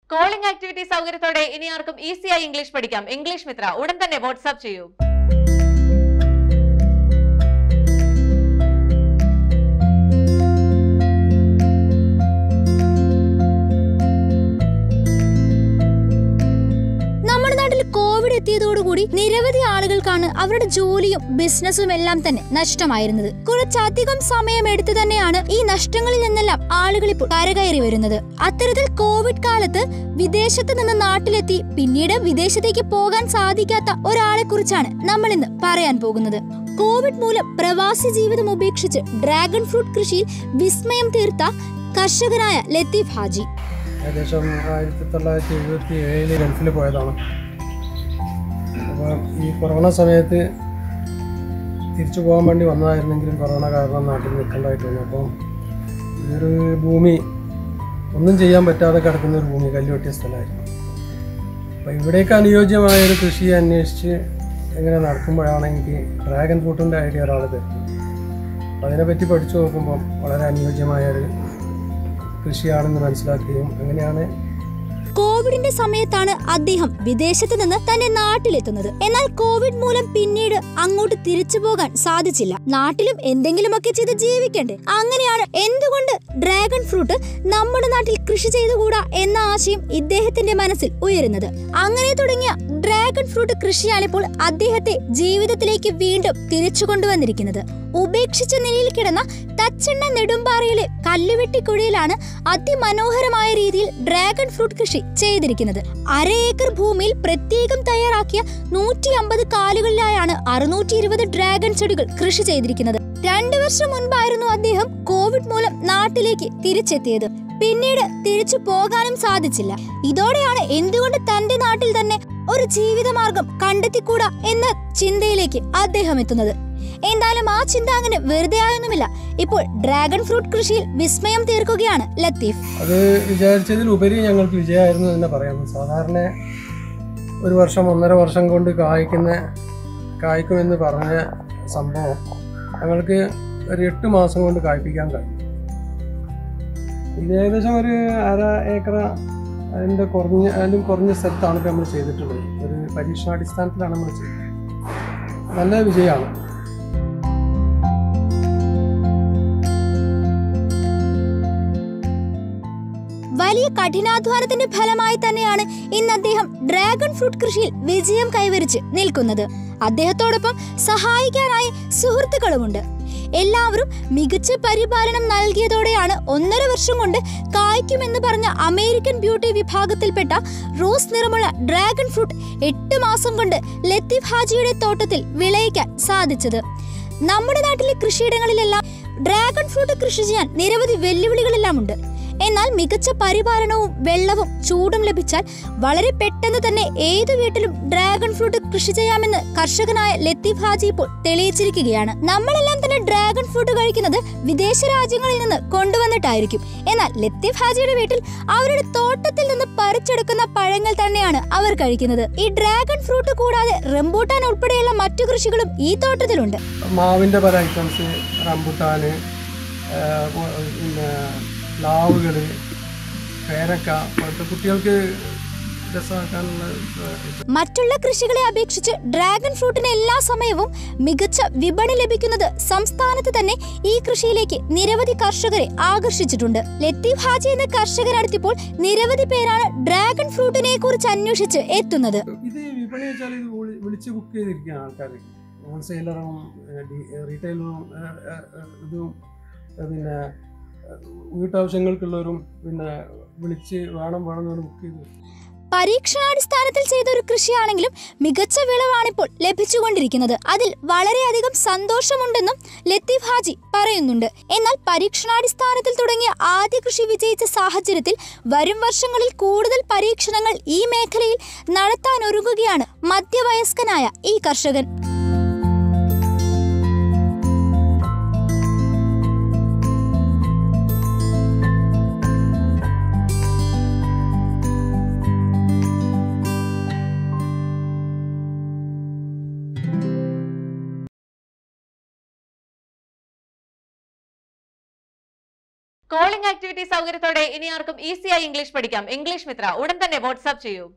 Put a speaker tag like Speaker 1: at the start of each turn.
Speaker 1: calling activity സൗകര്യത്തോടെ ഇനി ആർക്കും ഈസിയായി ഇംഗ്ലീഷ് പഠിക്കാം ഇംഗ്ലീഷ് മിത്ര ഉടൻ തന്നെ വാട്സ്ആപ്പ് ചെയ്യൂ
Speaker 2: നമ്മുടെ നാട്ടിൽ കോവിഡ് എത്തിയതോടുകൂടി നിരവധി ആളുകൾക്കാണ് അവരുടെ ജോലിയും ബിസിനസ്സും എല്ലാം തന്നെ നഷ്ടമായിരുന്നത് കുറച്ചധികം സമയമെടുത്ത് തന്നെയാണ് ഈ നഷ്ടങ്ങളിൽ നിന്നെല്ലാം ആളുകൾ ഇപ്പോൾ കരകയറി വരുന്നത് അത്തരത്തിൽ കോവിഡ് കാലത്ത് വിദേശത്ത് നിന്ന് നാട്ടിലെത്തി പിന്നീട് വിദേശത്തേക്ക് പോകാൻ സാധിക്കാത്ത ഒരാളെ കുറിച്ചാണ് നമ്മൾ ഇന്ന് പറയാൻ പോകുന്നത് കോവിഡ് മൂലം പ്രവാസി ജീവിതം ഉപേക്ഷിച്ച് ഡ്രാഗൺ ഫ്രൂട്ട് കൃഷിയിൽ വിസ്മയം തീർത്ത കർഷകനായ ലത്തീഫ് ഹാജി
Speaker 3: ഏകദേശം ആയിരത്തി തൊള്ളായിരത്തി എഴുപത്തി ഏഴിൽ ഗൾഫിൽ പോയതാണ് അപ്പോൾ ഈ കൊറോണ സമയത്ത് തിരിച്ചു പോകാൻ വേണ്ടി വന്നതായിരുന്നെങ്കിലും കൊറോണ കാരണം നാട്ടിൽ നിൽക്കേണ്ടതായിട്ട് വന്നു അപ്പം ഈ ഒരു ഭൂമി ഒന്നും ചെയ്യാൻ പറ്റാതെ കിടക്കുന്ന ഒരു ഭൂമി കല്ലുവെട്ടിയ സ്ഥലമായിരുന്നു അപ്പോൾ ഇവിടേക്ക് അനുയോജ്യമായ ഒരു കൃഷി അന്വേഷിച്ച് എങ്ങനെ നടക്കുമ്പോഴാണ് എനിക്ക് ഡ്രാഗൺ ഫ്രൂട്ടിൻ്റെ ഐഡിയ ഒരാൾ തരുന്നത് അപ്പോൾ അതിനെപ്പറ്റി പഠിച്ചു നോക്കുമ്പം വളരെ അനുയോജ്യമായ ഒരു കൃഷിയാണെന്ന് മനസ്സിലാക്കുകയും അങ്ങനെയാണ്
Speaker 2: കോവിഡിന്റെ സമയത്താണ് അദ്ദേഹം വിദേശത്ത് നിന്ന് തന്റെ നാട്ടിലെത്തുന്നത് എന്നാൽ കോവിഡ് മൂലം പിന്നീട് അങ്ങോട്ട് തിരിച്ചു പോകാൻ സാധിച്ചില്ല നാട്ടിലും എന്തെങ്കിലുമൊക്കെ ചെയ്ത് ജീവിക്കണ്ടേ അങ്ങനെയാണ് എന്തുകൊണ്ട് ഡ്രാഗൺ ഫ്രൂട്ട് നമ്മുടെ നാട്ടിൽ കൃഷി ചെയ്തുകൂടാ എന്ന ആശയം ഇദ്ദേഹത്തിന്റെ മനസ്സിൽ ഉയരുന്നത് അങ്ങനെ തുടങ്ങിയ ഡ്രാഗൺ ഫ്രൂട്ട് കൃഷിയാണിപ്പോൾ അദ്ദേഹത്തെ ജീവിതത്തിലേക്ക് വീണ്ടും തിരിച്ചു കൊണ്ടുവന്നിരിക്കുന്നത് ഉപേക്ഷിച്ച നിലയിൽ കിടന്ന തച്ചെണ്ണ നെടുമ്പാറയിലെ കല്ലുവെട്ടിക്കുഴിയിലാണ് അതിമനോഹരമായ രീതിയിൽ ഡ്രാഗൺ ഫ്രൂട്ട് കൃഷി ചെയ്തിരിക്കുന്നത് അര ഏക്കർ ഭൂമിയിൽ പ്രത്യേകം തയ്യാറാക്കിയ നൂറ്റി അമ്പത് കാലുകളിലായാണ് അറുന്നൂറ്റി ഇരുപത് ഡ്രാഗൺ ചെടികൾ കൃഷി ചെയ്തിരിക്കുന്നത് രണ്ടു വർഷം മുൻപായിരുന്നു അദ്ദേഹം കോവിഡ് മൂലം നാട്ടിലേക്ക് തിരിച്ചെത്തിയത് പിന്നീട് തിരിച്ചു പോകാനും സാധിച്ചില്ല ഇതോടെയാണ് എന്തുകൊണ്ട് തന്റെ നാട്ടിൽ തന്നെ ഒരു ജീവിതമാർഗം കണ്ടെത്തിക്കൂടാ എന്ന ചിന്തയിലേക്ക് അദ്ദേഹം എത്തുന്നത് എന്തായാലും ആ ചിന്ത അങ്ങനെ വെറുതെ ആയൊന്നുമില്ല ഇപ്പോൾ ഡ്രാഗൺ ഫ്രൂട്ട് കൃഷിയിൽ വിസ്മയം തീർക്കുകയാണ് ലത്തീഫ്
Speaker 3: അത് വിചാരിച്ചതിലുപരി ഞങ്ങൾക്ക് വിജയമായിരുന്നു തന്നെ പറയാം സാധാരണ ഒരു വർഷം ഒന്നര വർഷം കൊണ്ട് കായ്ക്കുന്ന കായ്ക്കുമെന്ന് പറഞ്ഞ സംഭവം ഞങ്ങൾക്ക് ഒരു എട്ട് മാസം കൊണ്ട് കായ്പ്പിക്കാൻ കഴിയും ഇത് ഏകദേശം ഒരു അര ഏക്കർ അതിൻ്റെ കുറഞ്ഞ അതിലും കുറഞ്ഞ സ്ഥലത്താണ് ഇപ്പോൾ നമ്മൾ ചെയ്തിട്ടുള്ളത് ഒരു പരീക്ഷണാടിസ്ഥാനത്തിലാണ് നമ്മൾ ചെയ്തത് നല്ല വിജയമാണ്
Speaker 2: വലിയ കഠിനാധ്വാനത്തിന്റെ ഫലമായി തന്നെയാണ് ഇന്ന് അദ്ദേഹം ഡ്രാഗൺ ഫ്രൂട്ട് കൃഷിയിൽ വിജയം കൈവരിച്ച് നിൽക്കുന്നത് അദ്ദേഹത്തോടൊപ്പം സഹായിക്കാനായി സുഹൃത്തുക്കളുമുണ്ട് എല്ലാവരും മികച്ച പരിപാലനം നൽകിയതോടെയാണ് ഒന്നര വർഷം കൊണ്ട് കായ്ക്കുമെന്ന് പറഞ്ഞ അമേരിക്കൻ ബ്യൂട്ടി വിഭാഗത്തിൽപ്പെട്ട റോസ് നിറമുള്ള ഡ്രാഗൺ ഫ്രൂട്ട് എട്ട് മാസം കൊണ്ട് ലത്തീഫ് ഹാജിയുടെ തോട്ടത്തിൽ വിളയിക്കാൻ സാധിച്ചത് നമ്മുടെ നാട്ടിലെ കൃഷിയിടങ്ങളിലെല്ലാം ഡ്രാഗൺ ഫ്രൂട്ട് കൃഷി ചെയ്യാൻ നിരവധി വെല്ലുവിളികളെല്ലാം ഉണ്ട് എന്നാൽ മികച്ച പരിപാലനവും വെള്ളവും ചൂടും ലഭിച്ചാൽ വളരെ പെട്ടെന്ന് തന്നെ ഏതു വീട്ടിലും ഡ്രാഗൺ ഫ്രൂട്ട് കൃഷി ചെയ്യാമെന്ന് കർഷകനായ ലത്തീഫ് ഹാജി ഇപ്പോൾ തെളിയിച്ചിരിക്കുകയാണ് നമ്മളെല്ലാം തന്നെ ഡ്രാഗൺ ഫ്രൂട്ട് കഴിക്കുന്നത് വിദേശ രാജ്യങ്ങളിൽ നിന്ന് കൊണ്ടുവന്നിട്ടായിരിക്കും എന്നാൽ ലത്തീഫ് ഹാജിയുടെ വീട്ടിൽ അവരുടെ തോട്ടത്തിൽ നിന്ന് പറിച്ചെടുക്കുന്ന പഴങ്ങൾ തന്നെയാണ് അവർ കഴിക്കുന്നത് ഈ ഡ്രാഗൺ ഫ്രൂട്ട് കൂടാതെ റംബൂട്ടാൻ ഉൾപ്പെടെയുള്ള മറ്റു കൃഷികളും ഈ തോട്ടത്തിലുണ്ട്
Speaker 3: മാവിൻ്റെ പല ഐറ്റംസ് റംബുട്ടാന് ആ, പോ- പിന്നെ പ്ലാവുകൾ പേരക്ക പോലത്തെ കുട്ടികൾക്ക് രസമാക്കാനുള്ള ആ,
Speaker 2: മറ്റുള്ള കൃഷികളെ അപേക്ഷിച്ച് ഡ്രാഗൺ ഫ്രൂട്ടിന് എല്ലാ സമയവും മികച്ച വിപണി ലഭിക്കുന്നത് സംസ്ഥാനത്ത് തന്നെ ഈ കൃഷിയിലേക്ക് നിരവധി കർഷകരെ ആകർഷിച്ചിട്ടുണ്ട് ലത്തീഫ് ഹാജി എന്ന കർഷകനടുത്തിപ്പോൾ നിരവധി പേരാണ് ഡ്രാഗൺ ഫ്രൂട്ടിനെ കുറിച്ച് അന്വേഷിച്ച് എത്തുന്നത്
Speaker 3: ഇത് വിപണി വെച്ചാൽ ഇത് വിളി- വിളിച്ച് ബുക്ക് ചെയ്തിരിക്കുകയാണ് ആൾക്കാർ ഹോൾസെയിലറും റീറ്റെയിലറും ഇതും ആ, പിന്നെ ആ, വീട്ടാവശ്യങ്ങൾക്കുള്ളവരും പിന്നെ വിളിച്ച് വേണം വേണം എന്ന് പറഞ്ഞ് ബുക്ക് ചെയ്ത്
Speaker 2: പരീക്ഷണാടിസ്ഥാനത്തിൽ ചെയ്ത ഒരു കൃഷിയാണെങ്കിലും മികച്ച വിളവാണിപ്പോൾ ലഭിച്ചുകൊണ്ടിരിക്കുന്നത് അതിൽ വളരെയധികം സന്തോഷമുണ്ടെന്നും ലത്തീഫ് ഹാജി പറയുന്നുണ്ട് എന്നാൽ പരീക്ഷണാടിസ്ഥാനത്തിൽ തുടങ്ങിയ ആദ്യ കൃഷി വിജയിച്ച സാഹചര്യത്തിൽ വരും വർഷങ്ങളിൽ കൂടുതൽ പരീക്ഷണങ്ങൾ ഈ മേഖലയിൽ നടത്താനൊരുങ്ങുകയാണ് മധ്യവയസ്കനായ ഈ കർഷകൻ
Speaker 1: കോളിംഗ് ആക്ടിവിറ്റി സൗകര്യത്തോടെ ഇനി ആർക്കും ഈസിയായി ഇംഗ്ലീഷ് പഠിക്കാം ഇംഗ്ലീഷ് മിത്ര ഉടൻ തന്നെ വാട്സ്ആപ്പ് ചെയ്യൂ